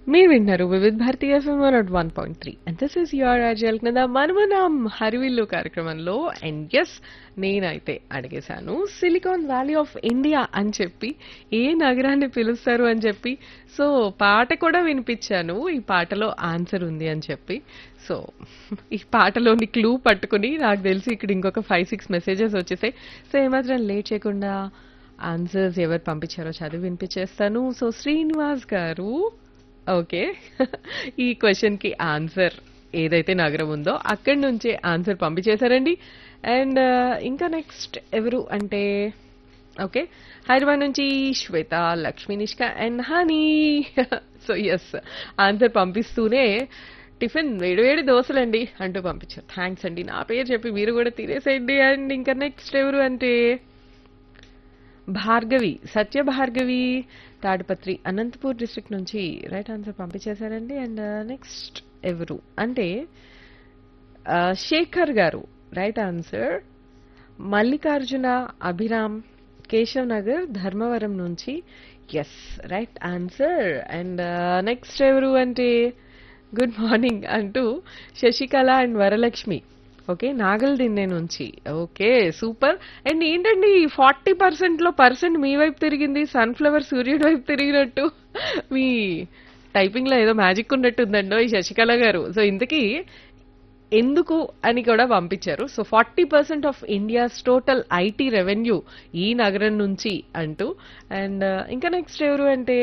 మీరు వింటున్నారు Vividh Bharati F M one not one point three and this is your అజల్ కదా మనమనం హరివిల్లు కార్యక్రమంలో అండ్ ఎస్ నేనైతే అడిగేశాను సిలికాన్ వ్యాలీ ఆఫ్ ఇండియా అని చెప్పి ఏ నగరాన్ని పిలుస్తారు అని చెప్పి సో పాట కూడా వినిపించాను ఈ పాటలో ఆన్సర్ ఉంది అని చెప్పి సో ఈ పాటలోని క్లూ పట్టుకుని నాకు తెలిసి ఇక్కడ ఇంకొక ఫైవ్ సిక్స్ మెసేజెస్ వచ్చేసాయి సో ఏమాత్రం లేట్ చేయకుండా ఆన్సర్స్ ఎవరు పంపించారో చదివి వినిపించేస్తాను సో శ్రీనివాస్ గారు ఓకే ఈ క్వశ్చన్ కి ఆన్సర్ ఏదైతే నగరం ఉందో అక్కడి నుంచే ఆన్సర్ పంపించేశారండి అండ్ ఇంకా నెక్స్ట్ ఎవరు అంటే ఓకే హైదరాబాద్ నుంచి Shweta Lakshmi Nishka and Honey so yes answer పంపిస్తూనే టిఫిన్ వేడివేడి దోశలండి అంటూ పంపించారు థ్యాంక్స్ అండి నా పేరు చెప్పి మీరు కూడా తినేసేయండి అండ్ ఇంకా నెక్స్ట్ ఎవరు అంటే భార్గవి సత్య భార్గవి తాడిపత్రి అనంతపూర్ డిస్ట్రిక్ట్ నుంచి రైట్ ఆన్సర్ పంపించేశారండి అండ్ నెక్స్ట్ ఎవరు అంటే ఆ, శేఖర్ గారు రైట్ ఆన్సర్ మల్లికార్జున అభిరామ్ కేశవ్ నగర్ ధర్మవరం నుంచి yes right answer and next ఎవరు అంటే గుడ్ మార్నింగ్ అంటూ Shashikala and Varalakshmi okay Nagaldinne నుంచి ఓకే సూపర్ అండ్ ఏంటండి ఫార్టీ పర్సెంట్ లో పర్సెంట్ మీ వైపు తిరిగింది సన్ఫ్లవర్ సూర్యుడి వైపు తిరిగినట్టు మీ టైపింగ్ లో ఏదో మ్యాజిక్ ఉన్నట్టుందండో ఈ శశికళ గారు సో ఇంతకీ ఎందుకు అని కూడా పంపించారు so forty percent of India's total IT revenue ఈ నగరం నుంచి అంటూ అండ్ ఇంకా నెక్స్ట్ ఎవరు అంటే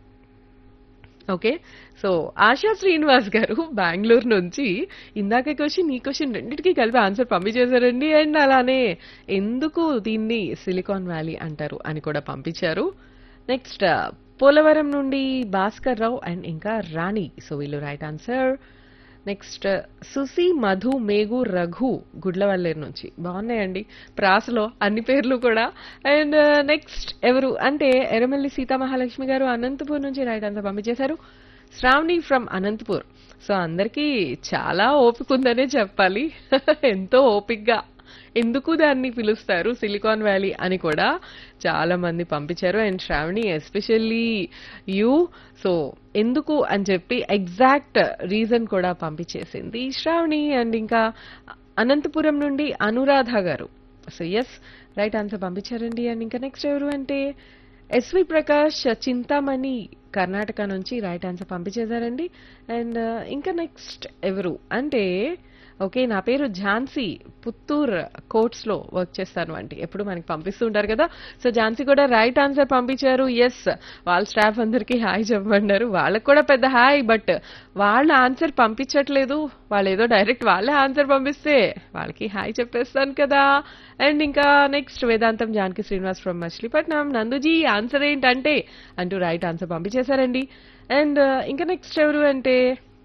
ఓకే సో ఆశా శ్రీనివాస్ గారు బెంగళూరు నుంచి ఇందాక క్వశ్చన్ ఈ క్వశ్చన్ రెండింటికి కలిపి ఆన్సర్ పంపించేశారండి అండ్ అలానే ఎందుకు దీన్ని సిలికాన్ వ్యాలీ అంటారు అని కూడా పంపించారు నెక్స్ట్ పోలవరం నుండి భాస్కర్ రావు అండ్ ఇంకా రాణి సో వీళ్ళు right answer next Susi Madhu Meghu Raghu Gudlavalleru నుంచి బాగున్నాయండి ప్రాసలో అన్ని పేర్లు కూడా అండ్ నెక్స్ట్ ఎవరు అంటే ఎర్రమల్లి సీతామహాలక్ష్మి గారు అనంతపూర్ నుంచి రైట్ ఆన్సర్ పంపించేశారు శ్రావణి ఫ్రమ్ అనంతపూర్ సో అందరికీ చాలా ఓపిక ఉందనే చెప్పాలి ఎంతో ఓపిక్గా ఎందుకు దాన్ని పిలుస్తారు సిలికాన్ వ్యాలీ అని కూడా చాలా మంది పంపించారు and Shravani especially you so ఎందుకు అని చెప్పి ఎగ్జాక్ట్ రీజన్ కూడా పంపించేసింది శ్రావణి అండ్ ఇంకా అనంతపురం నుండి Anuradha garu so yes right answer పంపించారండి అండ్ ఇంకా నెక్స్ట్ ఎవరు అంటే ఎస్వి ప్రకాష్ చింతామణి కర్ణాటక నుంచి రైట్ ఆన్సర్ పంపించేశారండి అండ్ ఇంకా నెక్స్ట్ ఎవరు అంటే ఓకే నా పేరు ఝాన్సీ పుత్తూర్ కోర్ట్స్ లో వర్క్ చేస్తాను అంటే ఎప్పుడు మనకి పంపిస్తూ ఉంటారు కదా సో ఝాన్సీ కూడా రైట్ ఆన్సర్ పంపించారు ఎస్ వాళ్ళ స్టాఫ్ అందరికీ హాయ్ చెప్పమన్నారు వాళ్ళకి కూడా పెద్ద హాయ్ బట్ వాళ్ళ ఆన్సర్ పంపించట్లేదు వాళ్ళు ఏదో డైరెక్ట్ వాళ్ళే ఆన్సర్ పంపిస్తే వాళ్ళకి హాయ్ చెప్పేస్తాను కదా అండ్ ఇంకా next Vedantam Janaki Srinivas from Machilipatnam Nanduji answer ఏంటంటే అంటూ రైట్ ఆన్సర్ పంపించేశారండి అండ్ ఇంకా నెక్స్ట్ ఎవరు అంటే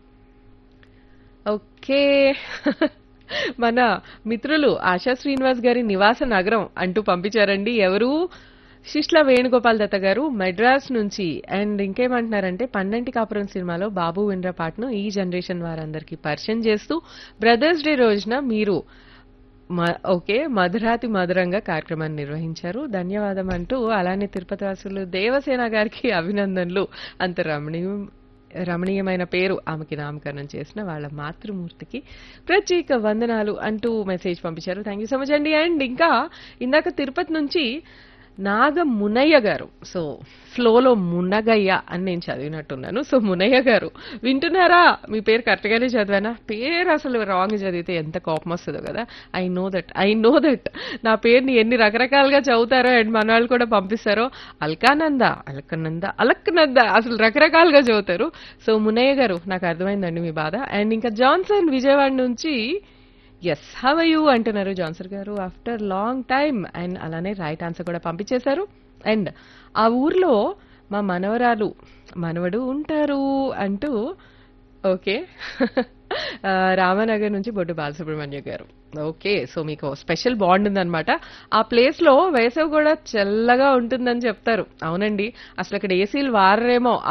ఓకే మన మిత్రులు ఆశా శ్రీనివాస్ గారి నివాస నగరం అంటూ పంపించారండి ఎవరు శిష్ల వేణుగోపాల్ దత్త గారు మెడ్రాస్ నుంచి అండ్ ఇంకేమంటున్నారంటే పన్నెంటి కాపురం సినిమాలో బాబు విండ్ర పాటను ఈ జనరేషన్ వారందరికీ పరిచయం చేస్తూ బ్రదర్స్ డే రోజున మీరు మ- ఓకే మధురాతి మధురంగా కార్యక్రమాన్ని నిర్వహించారు ధన్యవాదం అంటూ అలానే తిరుపతి వాసులు దేవసేన గారికి అభినందనలు అంత రమణీయం రమణీయమైన పేరు ఆమెకి నామకరణం చేసిన వాళ్ళ మాతృమూర్తికి ప్రత్యేక వందనాలు అంటూ మెసేజ్ పంపించారు థ్యాంక్ యూ సో మచ్ అండి అండ్ ఇంకా ఇందాక తిరుపతి నుంచి నాగ మునయ్య గారు సో ఫ్లోలో మునగయ్య అని నేను చదివినట్టున్నాను సో మునయ్య గారు వింటున్నారా మీ పేరు కరెక్ట్గానే చదివానా పేరు అసలు రాంగ్ చదివితే ఎంత కోపం వస్తుందో కదా I know that I know that నా పేరుని ఎన్ని రకరకాలుగా చదువుతారో అండ్ మన వాళ్ళు కూడా పంపిస్తారో అల్కానంద అల్కనంద అలక్నంద అసలు రకరకాలుగా చదువుతారు సో మునయ్య గారు నాకు అర్థమైందండి మీ బాధ అండ్ ఇంకా జాన్సన్ విజయవాడ నుంచి ఎస్ హవ్ యూ అంటున్నారు జాన్సర్ గారు ఆఫ్టర్ లాంగ్ టైమ్ అండ్ అలానే రైట్ ఆన్సర్ కూడా పంపించేశారు అండ్ ఆ ఊర్లో మా మనవరాలు మనవడు ఉంటారు అంటూ ఓకే ఆ, రామనగర్ నుంచి బొడ్డు బాలసుబ్రహ్మణ్య గారు ఓకే సో మీకు స్పెషల్ బాండ్ ఉందన్నమాట ఆ ప్లేస్ లో వేసవి కూడా చల్లగా ఉంటుందని చెప్తారు అవునండి అసలు అక్కడ ఏసీలు వారరేమో